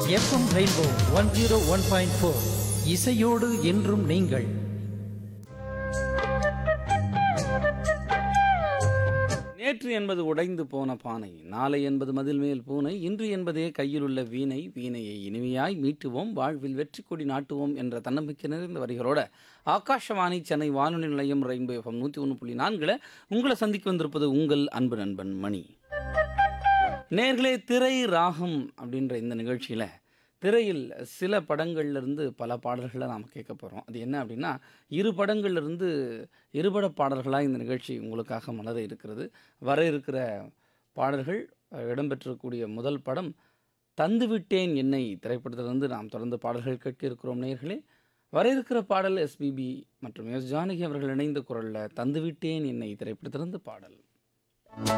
FM rainbow one zero one point four இசையோடு என்றும் நீங்கள் நேற்று என்பது உடைந்து போன பானை நாளை என்பது மதில் மேல் பூனை இன்று என்பதே கையில் உள்ள வீணை வீணையை இனிமையாய் மீட்டுவோம் வாழ்வில் வெற்றி கொடி நாட்டுவோம் என்ற தன்னம்பிக்கை நிறைந்த வரிகளோட ஆகாஷவாணி சென்னை வானொலி நிலையம் ரெயின்போ எஃப்எம் நூற்றி ஒன்று புள்ளி நான்கில் உங்களை சந்திக்க வந்திருப்பது உங்கள் அன்பு நண்பன் மணி நேர்களே திரை ராகம் அப்படின்ற இந்த நிகழ்ச்சியில் திரையில் சில படங்கள்ல இருந்து பல பாடல்களை நாம் கேட்க போகிறோம் அது என்ன அப்படின்னா இரு படங்கள்ல இருந்து இருபட பாடல்களாக இந்த நிகழ்ச்சி உங்களுக்காக மலர இருக்கிறது வர இருக்கிற பாடல்கள் அஹ், இடம்பெற்றிருக்கக்கூடிய முதல் படம் தந்துவிட்டேன் என்னை திரைப்படத்திலிருந்து நாம் தொடர்ந்து பாடல்கள் கேட்க இருக்கிறோம் நேர்களே வர இருக்கிற பாடல் எஸ்பிபி மற்றும் எஸ் ஜானகி அவர்கள் இணைந்த குரலில் தந்துவிட்டேன் என்னை திரைப்படத்திலிருந்து பாடல்